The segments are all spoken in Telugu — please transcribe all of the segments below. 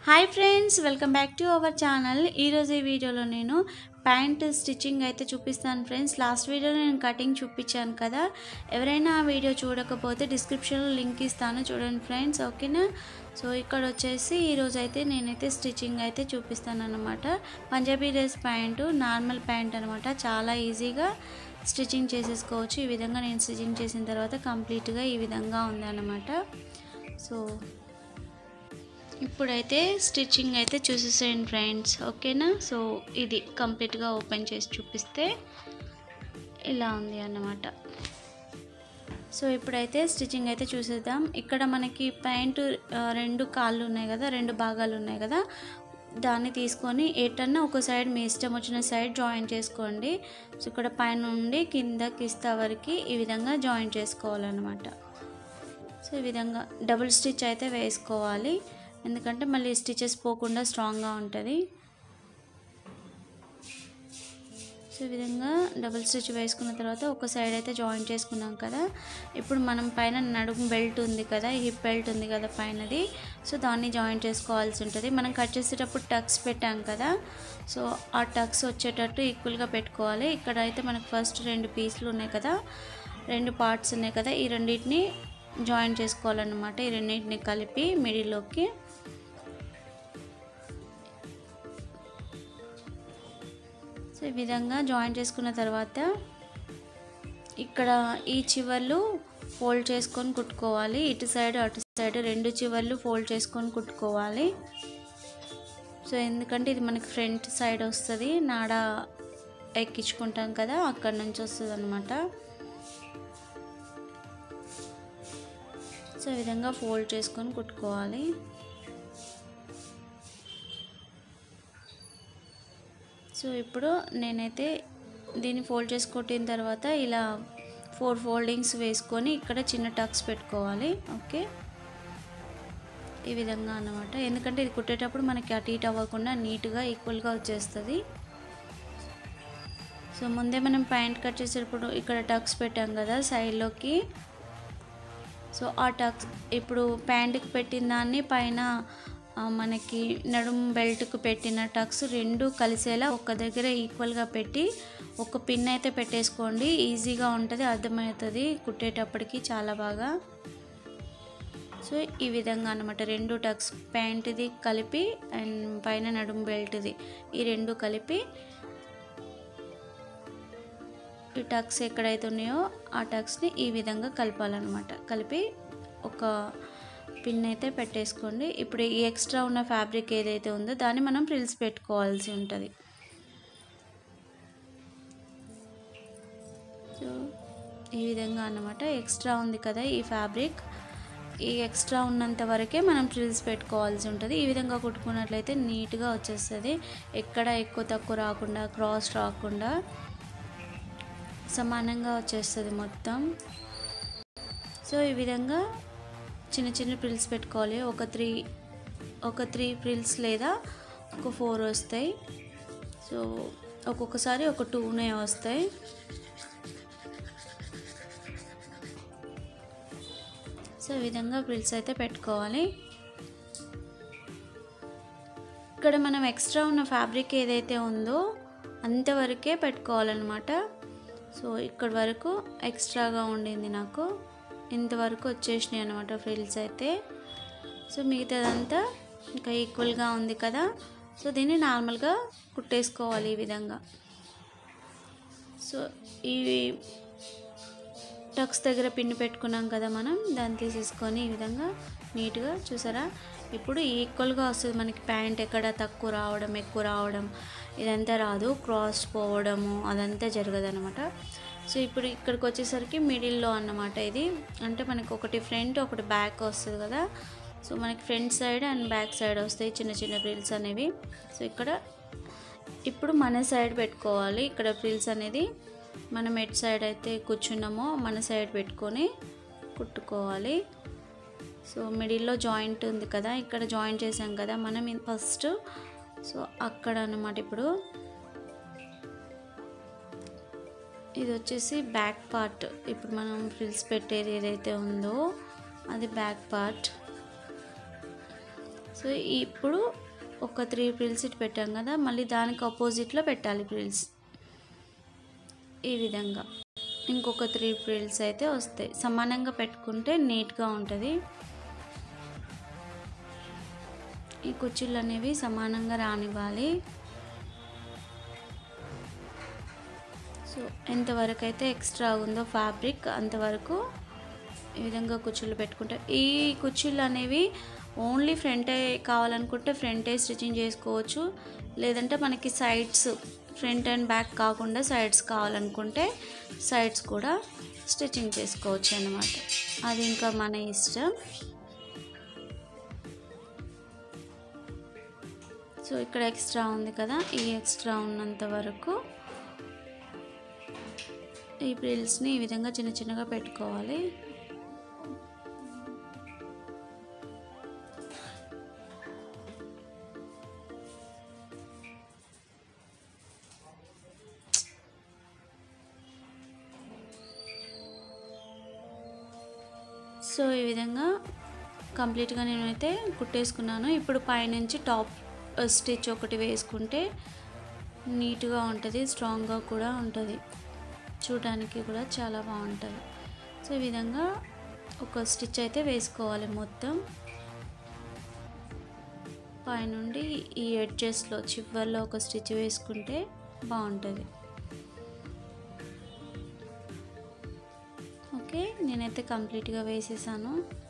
hi friends welcome back to our channel ఈరోజు ఈ వీడియోలో నేను ప్యాంట్ స్టిచ్చింగ్ అయితే చూపిస్తాను ఫ్రెండ్స్ లాస్ట్ వీడియోలో నేను కటింగ్ చూపించాను కదా ఎవరైనా ఆ వీడియో చూడకపోతే డిస్క్రిప్షన్లో లింక్ ఇస్తాను చూడండి ఫ్రెండ్స్ ఓకేనా సో ఇక్కడ వచ్చేసి ఈరోజు అయితే నేనైతే స్టిచ్చింగ్ అయితే చూపిస్తాను అనమాట Punjabi dress pant normal pant అనమాట చాలా ఈజీగా స్టిచ్చింగ్ చేసేసుకోవచ్చు ఈ విధంగా నేను స్టిచ్చింగ్ చేసిన తర్వాత కంప్లీట్గా ఈ విధంగా ఉందన్నమాట సో ఇప్పుడైతే స్టిచ్చింగ్ అయితే చూసేసేయండి ఫ్రెండ్స్ ఓకేనా సో ఇది కంప్లీట్గా ఓపెన్ చేసి చూపిస్తే ఇలా ఉంది అన్నమాట సో ఇప్పుడైతే స్టిచ్చింగ్ అయితే చూసేద్దాం ఇక్కడ మనకి ప్యాంటు ఆ, రెండు కాళ్ళు ఉన్నాయి కదా రెండు భాగాలు ఉన్నాయి కదా దాన్ని తీసుకొని ఎటన్నా ఒక సైడ్ మీ ఇష్టం వచ్చిన సైడ్ జాయిన్ చేసుకోండి సో ఇక్కడ పైన నుండి కింద కిస్తా వరకు ఈ విధంగా జాయిన్ చేసుకోవాలన్నమాట సో ఈ విధంగా డబుల్ స్టిచ్ అయితే వేసుకోవాలి ఎందుకంటే మళ్ళీ స్టిచెస్ పోకుండా స్ట్రాంగ్గా ఉంటుంది సో ఈ విధంగా డబుల్ స్టిచ్ వేసుకున్న తర్వాత ఒక సైడ్ అయితే జాయిన్ చేసుకున్నాం కదా ఇప్పుడు మనం పైన నడుము బెల్ట్ ఉంది కదా హిప్ బెల్ట్ ఉంది కదా పైనది సో దాన్ని జాయిన్ చేసుకోవాల్సి ఉంటుంది మనం కట్ చేసేటప్పుడు టక్స్ పెట్టాం కదా సో ఆ టక్స్ వచ్చేటట్టు ఈక్వల్గా పెట్టుకోవాలి ఇక్కడ అయితే మనకు ఫస్ట్ రెండు పీసులు ఉన్నాయి కదా రెండు పార్ట్స్ ఉన్నాయి కదా ఈ రెండింటిని జాయిన్ చేసుకోవాలన్నమాట ఈ రెండింటిని కలిపి మిడిల్లోకి సో ఈ విధంగా జాయిన్ చేసుకున్న తర్వాత ఇక్కడ ఈ చివర్లు ఫోల్డ్ చేసుకొని కుట్టుకోవాలి ఇటు సైడ్ అటు సైడ్ రెండు చివర్లు ఫోల్డ్ చేసుకొని కుట్టుకోవాలి సో ఎందుకంటే ఇది మనకి ఫ్రంట్ సైడ్ వస్తుంది నాడ ఎక్కించుకుంటాం కదా అక్కడ నుంచి వస్తుంది అనమాట సో ఈ విధంగా ఫోల్డ్ చేసుకొని కుట్టుకోవాలి సో ఇప్పుడు నేనైతే దీన్ని ఫోల్డ్ చేసి కొట్టిన తర్వాత ఇలా ఫోర్ ఫోల్డింగ్స్ వేసుకొని ఇక్కడ చిన్న టక్స్ పెట్టుకోవాలి ఓకే ఈ విధంగా అన్నమాట ఎందుకంటే ఇది కుట్టేటప్పుడు మనకి అటు ఇటు అవ్వకుండా నీట్గా ఈక్వల్గా వచ్చేస్తుంది సో ముందే మనం ప్యాంట్ కట్ చేసేటప్పుడు ఇక్కడ టక్స్ పెట్టాం కదా సైడ్లోకి సో ఆ టక్స్ ఇప్పుడు ప్యాంట్కి పెట్టిన దాన్ని పైన ఆ, మనకి నడుము బెల్ట్కు పెట్టిన టక్స్ రెండు కలిసేలా ఒక దగ్గర ఈక్వల్గా పెట్టి ఒక పిన్ అయితే పెట్టేసుకోండి ఈజీగా ఉంటుంది అర్థమవుతుంది కుట్టేటప్పటికి చాలా బాగా సో ఈ విధంగా అనమాట రెండు టక్స్ ప్యాంట్ది కలిపి అండ్ పైన నడుము బెల్ట్ది ఈ రెండు కలిపి ఈ టక్స్ ఎక్కడైతే ఉన్నాయో ఆ టక్స్ని ఈ విధంగా కలపాలన్నమాట కలిపి ఒక పిన్ అయితే పెట్టేసుకోండి ఇప్పుడు ఈ ఎక్స్ట్రా ఉన్న ఫ్యాబ్రిక్ ఏదైతే ఉందో దాన్ని మనం ఫ్రిల్స్ పెట్టుకోవాల్సి ఉంటుంది సో ఈ విధంగా అన్నమాట ఎక్స్ట్రా ఉంది కదా ఈ ఫ్యాబ్రిక్ ఈ ఎక్స్ట్రా ఉన్నంత వరకే మనం ఫ్రిల్స్ పెట్టుకోవాల్సి ఉంటుంది ఈ విధంగా కుట్టుకున్నట్లయితే నీట్గా వచ్చేస్తుంది ఎక్కడ ఎక్కువ తక్కువ రాకుండా క్రాస్ రాకుండా సమానంగా వచ్చేస్తుంది మొత్తం సో ఈ విధంగా చిన్న చిన్న ప్రిల్స్ పెట్టుకోవాలి ఒక త్రీ ఒక త్రీ ప్రిల్స్ లేదా ఒక ఫోర్ వస్తాయి సో ఒక్కొక్కసారి ఒక టూనే వస్తాయి సో ఈ విధంగా ప్రిల్స్ అయితే పెట్టుకోవాలి ఇక్కడ మనం ఎక్స్ట్రా ఉన్న ఫ్యాబ్రిక్ ఏదైతే ఉందో అంతవరకే పెట్టుకోవాలన్నమాట సో ఇక్కడ వరకు ఎక్స్ట్రాగా ఉండింది నాకు ఇంతవరకు వచ్చేసినాయి అనమాట ఫ్రిల్స్ అయితే సో మిగతాదంతా ఇంకా ఈక్వల్గా ఉంది కదా సో దీన్ని నార్మల్గా కుట్టేసుకోవాలి ఈ విధంగా సో ఈ టక్స్ దగ్గర పిన్ను పెట్టుకున్నాం కదా మనం దాన్ని తీసేసుకొని ఈ విధంగా నీట్గా చూసారా ఇప్పుడు ఈక్వల్గా వస్తుంది మనకి ప్యాంట్ ఎక్కడ తక్కువ రావడం ఎక్కువ రావడం ఇదంతా రాదు క్రాస్ పోవడము అదంతా జరగదు అనమాట సో ఇప్పుడు ఇక్కడికి వచ్చేసరికి మిడిల్లో అన్నమాట ఇది అంటే మనకి ఒకటి ఫ్రంట్ ఒకటి బ్యాక్ వస్తుంది కదా సో మనకి front side and back side వస్తాయి చిన్న చిన్న ఫ్రిల్స్ అనేవి సో ఇక్కడ ఇప్పుడు మన సైడ్ పెట్టుకోవాలి ఇక్కడ ఫ్రిల్స్ అనేది మనం ఎటు సైడ్ అయితే కూర్చున్నామో మన సైడ్ పెట్టుకొని కుట్టుకోవాలి సో మిడిల్లో జాయింట్ ఉంది కదా ఇక్కడ జాయింట్ చేసాం కదా మనం ఫస్ట్ సో అక్కడ అన్నమాట ఇప్పుడు ఇది వచ్చేసి బ్యాక్ పార్ట్ ఇప్పుడు మనం ఫ్రిల్స్ పెట్టేది ఏదైతే ఉందో అది బ్యాక్ పార్ట్ సో సో ఇప్పుడు ఒక త్రీ ప్రిల్స్ ఇటు పెట్టాం కదా మళ్ళీ దానికి ఆపోజిట్లో పెట్టాలి ప్రిల్స్ ఈ విధంగా ఇంకొక త్రీ ప్రిల్స్ అయితే వస్తాయి సమానంగా పెట్టుకుంటే నీట్గా ఉంటుంది ఈ కుర్చీలు అనేవి సమానంగా రానివ్వాలి సో ఎంతవరకు అయితే ఎక్స్ట్రా ఉందో ఫ్యాబ్రిక్ అంతవరకు ఈ విధంగా కుర్చీలు పెట్టుకుంటారు ఈ కుర్చీలు అనేవి ఓన్లీ ఫ్రంటే కావాలనుకుంటే ఫ్రంటే స్టిచ్చింగ్ చేసుకోవచ్చు లేదంటే మనకి సైడ్స్ ఫ్రంట్ అండ్ బ్యాక్ కాకుండా సైడ్స్ కావాలనుకుంటే సైడ్స్ కూడా స్టిచ్చింగ్ చేసుకోవచ్చు అన్నమాట అది ఇంకా మన ఇష్టం సో ఇక్కడ ఎక్స్ట్రా ఉంది కదా ఈ ఎక్స్ట్రా ఉన్నంత వరకు ఈ ప్రిల్స్ని ఈ విధంగా చిన్న చిన్నగా పెట్టుకోవాలి సో ఈ విధంగా కంప్లీట్గా నేనైతే కుట్టేసుకున్నాను ఇప్పుడు పైనుంచి టాప్ స్టిచ్ ఒకటి వేసుకుంటే నీట్గా ఉంటుంది స్ట్రాంగ్గా కూడా ఉంటుంది చూడడానికి కూడా చాలా బాగుంటుంది సో ఈ విధంగా ఒక స్టిచ్ అయితే వేసుకోవాలి మొత్తం పైనుండి ఈ ఎడ్జెస్లో చివర్లో ఒక స్టిచ్ వేసుకుంటే బాగుంటుంది ఓకే నేనైతే కంప్లీట్గా వేసేసాను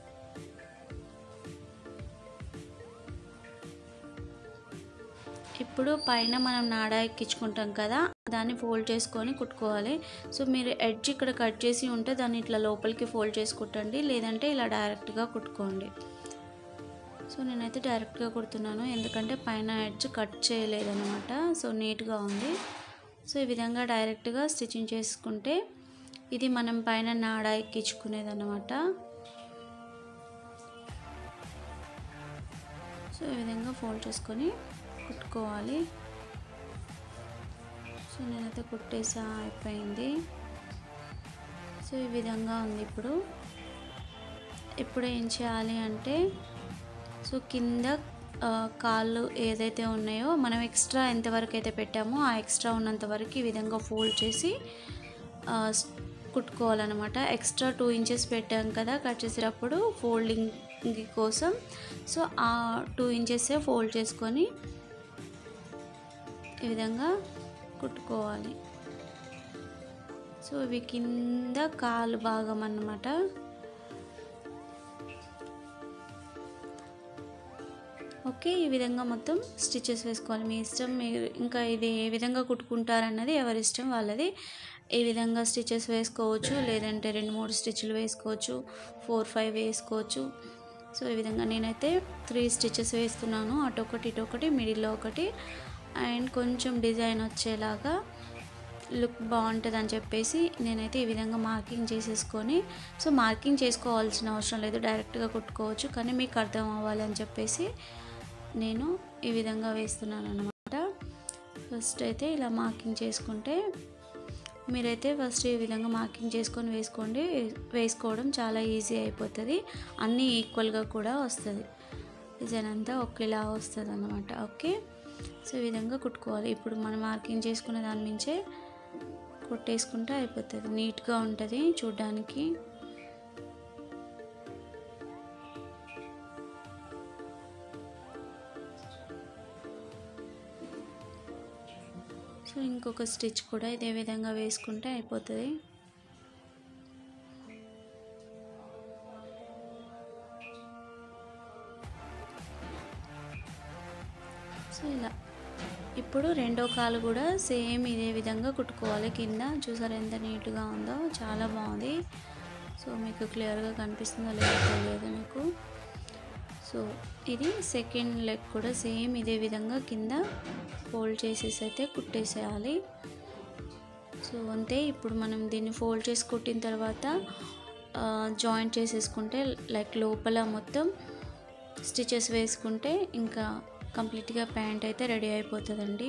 ఇప్పుడు పైన మనం నాడా ఎక్కించుకుంటాం కదా దాన్ని ఫోల్డ్ చేసుకొని కుట్టుకోవాలి సో మీరు ఎడ్జ్ ఇక్కడ కట్ చేసి ఉంటే దాన్ని ఇట్లా లోపలికి ఫోల్డ్ చేసి కుట్టండి లేదంటే ఇలా డైరెక్ట్గా కుట్టుకోండి సో నేనైతే డైరెక్ట్గా కుడుతున్నాను ఎందుకంటే పైన ఎడ్జ్ కట్ చేయలేదన్నమాట సో నీట్గా ఉంది సో ఈ విధంగా డైరెక్ట్గా స్టిచ్చింగ్ చేసుకుంటే ఇది మనం పైన నాడా ఎక్కించుకునేది అనమాట సో ఈ విధంగా ఫోల్డ్ చేసుకొని కుట్టుకోవాలి సో నేనైతే కుట్టేసా అయిపోయింది సో ఈ విధంగా ఉంది ఇప్పుడు ఇప్పుడు ఏం చేయాలి అంటే సో కింద ఆ, కాళ్ళు ఏదైతే ఉన్నాయో మనం ఎక్స్ట్రా ఎంతవరకు అయితే పెట్టామో ఆ ఎక్స్ట్రా ఉన్నంత వరకు ఈ విధంగా ఫోల్డ్ చేసి ఆ, స్- కుట్టుకోవాలన్నమాట ఎక్స్ట్రా టూ ఇంచెస్ పెట్టాం కదా కట్ చేసేటప్పుడు ఫోల్డింగ్ కోసం సో ఆ టూ ఇంచెసే ఫోల్డ్ చేసుకొని ఈ విధంగా కుట్టుకోవాలి సో ఇవి కింద కాలు భాగం అన్నమాట ఓకే ఈ విధంగా మొత్తం స్టిచెస్ వేసుకోవాలి మీ ఇష్టం మీరు ఇంకా ఇది ఏ విధంగా కుట్టుకుంటారన్నది ఎవరి ఇష్టం వాళ్ళది ఈ విధంగా స్టిచెస్ వేసుకోవచ్చు లేదంటే రెండు మూడు స్టిచ్లు వేసుకోవచ్చు ఫోర్ ఫైవ్ వేసుకోవచ్చు సో ఈ విధంగా నేనైతే త్రీ స్టిచెస్ వేస్తున్నాను అటు ఒకటి ఇటు ఒకటి మిడిల్లో ఒకటి అండ్ కొంచెం డిజైన్ వచ్చేలాగా లుక్ బాగుంటుంది అని చెప్పేసి నేనైతే ఈ విధంగా మార్కింగ్ చేసేసుకొని సో మార్కింగ్ చేసుకోవాల్సిన అవసరం లేదు డైరెక్ట్గా కుట్టుకోవచ్చు కానీ మీకు అర్థం అవ్వాలని చెప్పేసి నేను ఈ విధంగా వేస్తున్నాను అనమాట ఫస్ట్ అయితే ఇలా మార్కింగ్ చేసుకుంటే మీరైతే ఫస్ట్ ఈ విధంగా మార్కింగ్ చేసుకొని వేసుకోండి వేసుకోవడం చాలా ఈజీ అయిపోతుంది అన్నీ ఈక్వల్గా కూడా వస్తుంది డిజైన్ అంతా ఒకేలా వస్తుంది అనమాట ఓకే సో ఈ విధంగా కుట్టుకోవాలి ఇప్పుడు మనం మార్కింగ్ చేసుకున్న దాని నుంచే కుట్టేసుకుంటే అయిపోతుంది నీట్గా ఉంటుంది చూడ్డానికి సో ఇంకొక స్టిచ్ కూడా ఇదే విధంగా వేసుకుంటే అయిపోతుంది సో ఇలా ఇప్పుడు రెండో కాలు కూడా సేమ్ ఇదే విధంగా కుట్టుకోవాలి కింద చూసారు ఎంత నీట్గా ఉందో చాలా బాగుంది సో మీకు క్లియర్గా కనిపిస్తుందో లేదో తెలియదు నాకు సో ఇది సెకండ్ లెగ్ కూడా సేమ్ ఇదే విధంగా కింద ఫోల్డ్ చేసేసి అయితే కుట్టేసేయాలి సో అంతే ఇప్పుడు మనం దీన్ని ఫోల్డ్ చేసి కుట్టిన తర్వాత జాయింట్ చేసేసుకుంటే లైక్ లోపల మొత్తం స్టిచెస్ వేసుకుంటే ఇంకా కంప్లీట్గా ప్యాంట్ అయితే రెడీ అయిపోతుందండి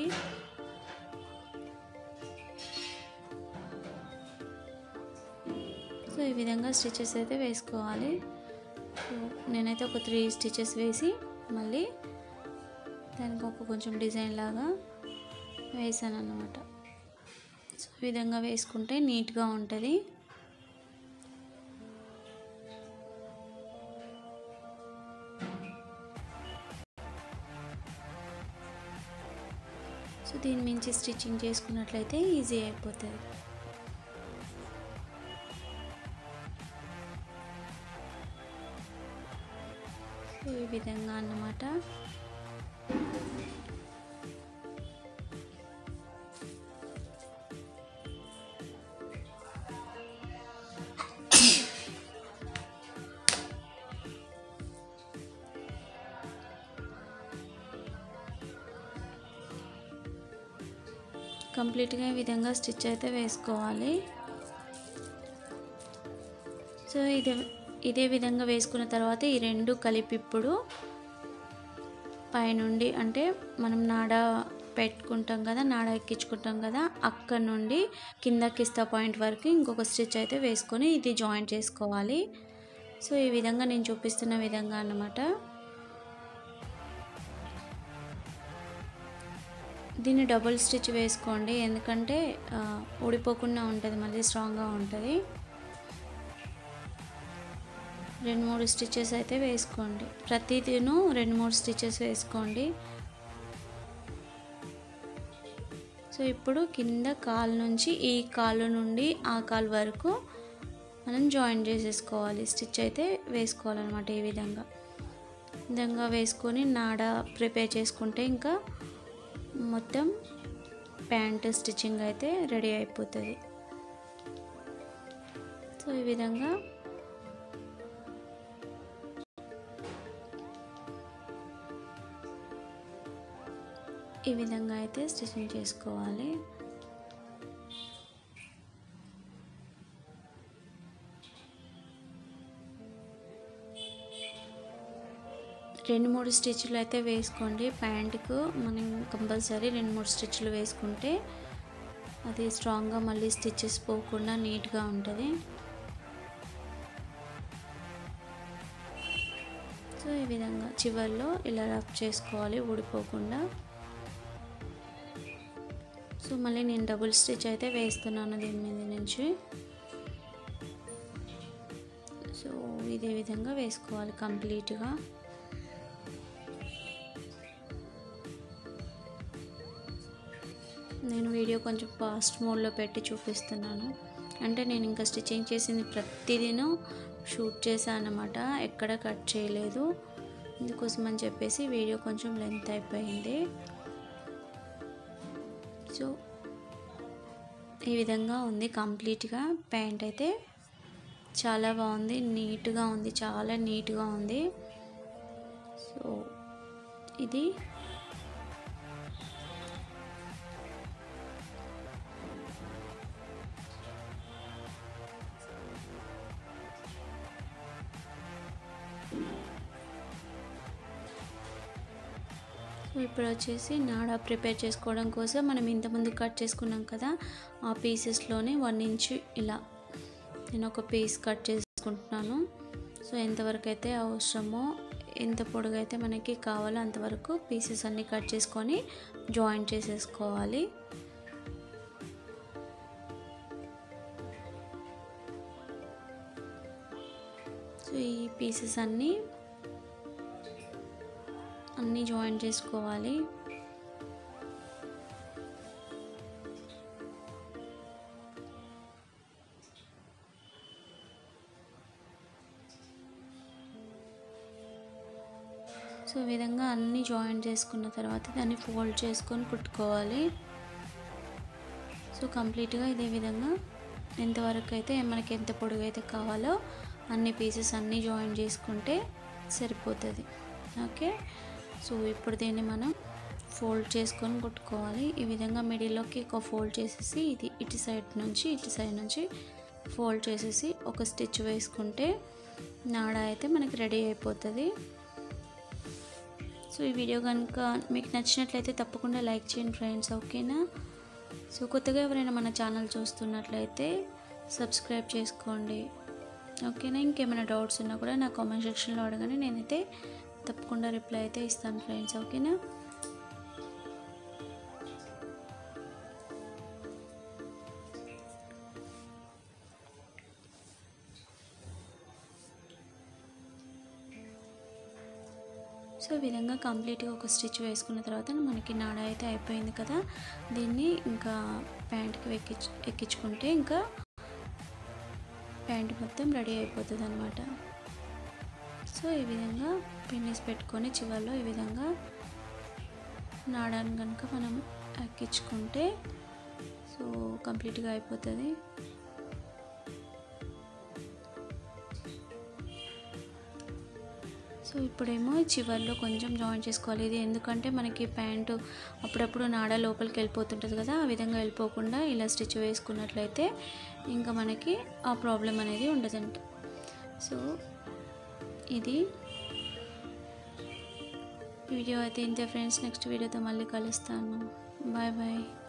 సో ఈ విధంగా స్టిచెస్ అయితే వేసుకోవాలి సో నేనైతే ఒక త్రీ స్టిచెస్ వేసి మళ్ళీ దానికి ఒక కొంచెం డిజైన్ లాగా వేసాను అన్నమాట సో ఈ విధంగా వేసుకుంటే నీట్గా ఉంటుంది సో దీని మించి స్టిచ్చింగ్ చేసుకున్నట్లయితే ఈజీ అయిపోతుంది సో ఈ విధంగా అన్నమాట కంప్లీట్గా ఈ విధంగా స్టిచ్ అయితే వేసుకోవాలి సో ఇదే ఇదే విధంగా వేసుకున్న తర్వాత ఈ రెండు కలిపి ఇప్పుడు పైనుండి అంటే మనం నాడ పెట్టుకుంటాం కదా నాడ ఎక్కించుకుంటాం కదా అక్కడ నుండి కింద కిస్తా పాయింట్ వరకు ఇంకొక స్టిచ్ అయితే వేసుకొని ఇది జాయింట్ చేసుకోవాలి సో ఈ విధంగా నేను చూపిస్తున్న విధంగా అన్నమాట దీన్ని డబుల్ స్టిచ్ వేసుకోండి ఎందుకంటే ఆ, ఊడిపోకుండా ఉంటుంది మళ్ళీ స్ట్రాంగ్గా ఉంటుంది రెండు మూడు స్టిచెస్ అయితే వేసుకోండి ప్రతిదిను రెండు మూడు స్టిచెస్ వేసుకోండి సో ఇప్పుడు కింద కాలు నుంచి ఈ కాలు నుండి ఆ కాలు వరకు మనం జాయిన్ చేసేసుకోవాలి స్టిచ్ అయితే వేసుకోవాలన్నమాట ఈ విధంగా ఈ విధంగా వేసుకొని నాడ ప్రిపేర్ చేసుకుంటే ఇంకా మొత్తం ప్యాంట్ స్టిచ్చింగ్ అయితే రెడీ అయిపోతుంది సో ఈ విధంగా ఈ విధంగా అయితే స్టిచ్చింగ్ చేసుకోవాలి రెండు మూడు స్టిచ్లు అయితే వేసుకోండి ప్యాంటుకు మనం కంపల్సరీ రెండు మూడు స్టిచ్లు వేసుకుంటే అది స్ట్రాంగ్గా మళ్ళీ స్టిచ్చెస్ పోకుండా నీట్గా ఉంటుంది సో ఈ విధంగా చివర్లో ఇలా రఫ్ చేసుకోవాలి ఊడిపోకుండా సో మళ్ళీ నేను డబుల్ స్టిచ్ అయితే వేస్తున్నాను దీని మీద నుంచి సో ఇదే విధంగా వేసుకోవాలి కంప్లీట్గా నేను వీడియో కొంచెం ఫాస్ట్ మోడ్లో పెట్టి చూపిస్తున్నాను అంటే నేను ఇంకా స్టిచ్చింగ్ చేసింది ప్రతిదీను షూట్ చేశాను అనమాట ఎక్కడ కట్ చేయలేదు ఇందుకోసం అని చెప్పేసి వీడియో కొంచెం లెంత్ అయిపోయింది సో ఈ విధంగా ఉంది కంప్లీట్గా ప్యాంట్ అయితే చాలా బాగుంది నీట్గా ఉంది చాలా నీట్గా ఉంది సో ఇది సో ఇప్పుడు వచ్చేసి నాడ ప్రిపేర్ చేసుకోవడం కోసం మనం ఇంతకుముందు కట్ చేసుకున్నాం కదా ఆ పీసెస్లోనే వన్ ఇంచ్ ఇలా నేను ఒక పీస్ కట్ చేసుకుంటున్నాను సో ఎంతవరకు అయితే అవసరమో ఎంత పొడుగు అయితే మనకి కావాలో అంతవరకు పీసెస్ అన్నీ కట్ చేసుకొని జాయిన్ చేసేసుకోవాలి సో ఈ పీసెస్ అన్నీ అన్నీ జాయిన్ చేసుకోవాలి సో ఈ విధంగా అన్నీ జాయిన్ చేసుకున్న తర్వాత దాన్ని ఫోల్డ్ చేసుకొని కుట్టుకోవాలి సో కంప్లీట్గా ఇదే విధంగా ఎంతవరకు అయితే మనకి ఎంత పొడుగు అయితే కావాలో అన్ని పీసెస్ అన్నీ జాయిన్ చేసుకుంటే సరిపోతుంది ఓకే సో ఇప్పుడు దీన్ని మనం ఫోల్డ్ చేసుకొని కుట్టుకోవాలి ఈ విధంగా మిడిల్లోకి ఒక ఫోల్డ్ చేసేసి ఇది ఇటు సైడ్ నుంచి ఇటు సైడ్ నుంచి ఫోల్డ్ చేసేసి ఒక స్టిచ్ వేసుకుంటే నాడ అయితే మనకి రెడీ అయిపోతుంది సో ఈ వీడియో కనుక మీకు నచ్చినట్లయితే తప్పకుండా లైక్ చేయండి ఫ్రెండ్స్ ఓకేనా సో కొత్తగా ఎవరైనా మన ఛానల్ చూస్తున్నట్లయితే సబ్స్క్రైబ్ చేసుకోండి ఓకేనా ఇంకేమైనా డౌట్స్ ఉన్నా కూడా నా కామెంట్ సెక్షన్లో అడగని నేనైతే తప్పకుండా రిప్లై అయితే ఇస్తాను ఫ్రెండ్స్ ఓకేనా సో ఈ విధంగా కంప్లీట్గా ఒక స్టిచ్ వేసుకున్న తర్వాత మనకి నాడ అయితే అయిపోయింది కదా దీన్ని ఇంకా ప్యాంట్కి ఎక్కించు ఎక్కించుకుంటే ఇంకా ప్యాంట్ మొత్తం రెడీ అయిపోతుంది అనమాట సో ఈ విధంగా పిన్నిస్ పెట్టుకొని చివరిలో ఈ విధంగా నాడాన్ని కనుక మనం ఎక్కించుకుంటే సో కంప్లీట్గా అయిపోతుంది సో ఇప్పుడేమో చివర్లో కొంచెం జాయిన్ చేసుకోవాలి ఇది ఎందుకంటే మనకి ప్యాంటు అప్పుడప్పుడు నాడ లోపలికి వెళ్ళిపోతుంటుంది కదా ఆ విధంగా వెళ్ళిపోకుండా ఇలా స్టిచ్ వేసుకున్నట్లయితే ఇంకా మనకి ఆ ప్రాబ్లం అనేది ఉండదంట సో ఇది వీడియో అయితే ఇంతే ఫ్రెండ్స్ నెక్స్ట్ వీడియోతో మళ్ళీ కలుస్తాను బాయ్ బాయ్